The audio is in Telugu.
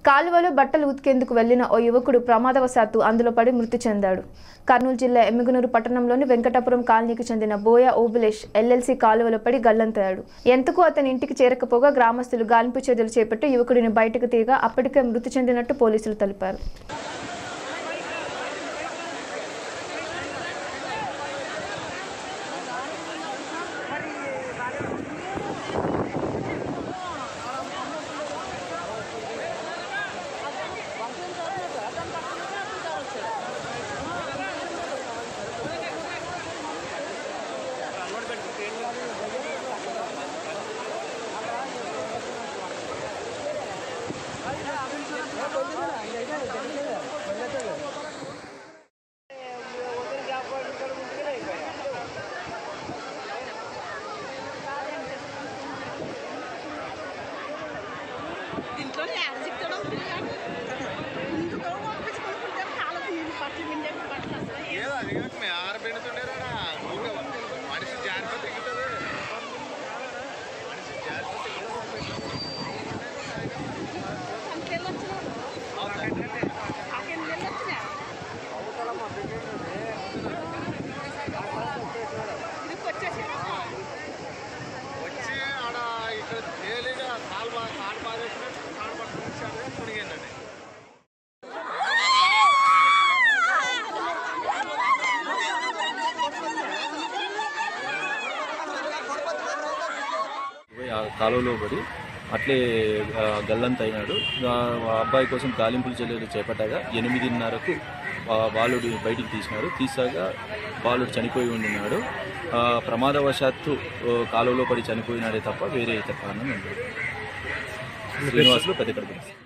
కాలువలో బట్టలు ఉతికేందుకు వెళ్లిన ఓ యువకుడు ప్రమాదవశాత్తు అందులో పడి మృతి చెందాడు కర్నూలు జిల్లా ఎమ్మిగనూరు పట్టణంలోని వెంకటాపురం కాలనీకి చెందిన బోయ ఓబులేష్ ఎల్ఎల్సి కాలువలో పడి గల్లంతయ్యాడు ఎంతకు అతని ఇంటికి చేరకపోగా గ్రామస్తులు గాలింపు చర్యలు చేపట్టి యువకుడిని బయటకు తీయగా అప్పటికే మృతి చెందినట్టు పోలీసులు తెలిపారు ఇంట్లోనే యాడ చెప్తాడో పిల్లగాడు ఇందులో పంపించుకొని పుడితే కాళ్ళకి నీళ్ళు పట్లు మిండే పట్లు అసలు ఏం ఏదో అది కాక మేము ఆరు పెడుతుండేరా ఊరికే మనిషి జారిపోతే తెగుతుంది మనిషి జారిపోతే సంఖ్యలు వచ్చినాడు ఆకెన్ని నెలలు వచ్చినా ఇదికి వచ్చేసాడు వచ్చి ఆడ ఇక్కడ తేలిగా కాలు బా కాలు బాధేసినట్టు కాలు పట్టుకుంటాడు మునిగిందండి పోయి ఆ కాలువలో పడి అట్లే ఆ, గల్లంత అయినాడు ఆ ఆ అబ్బాయి కోసం గాలింపుల చర్యలు చేపట్టగా ఎనిమిదిన్నరకు ఆ బాలుడు బయటికి తీసినారు తీసాక బాలుడు చనిపోయి ఉండినాడు ఆ, ప్రమాదవశాత్తు ఓ, కాలువలో పడి చనిపోయినాడే తప్ప వేరే ఇతర కారణం ఉండదు శ్రీనివాసులు పెద్ద కడుపు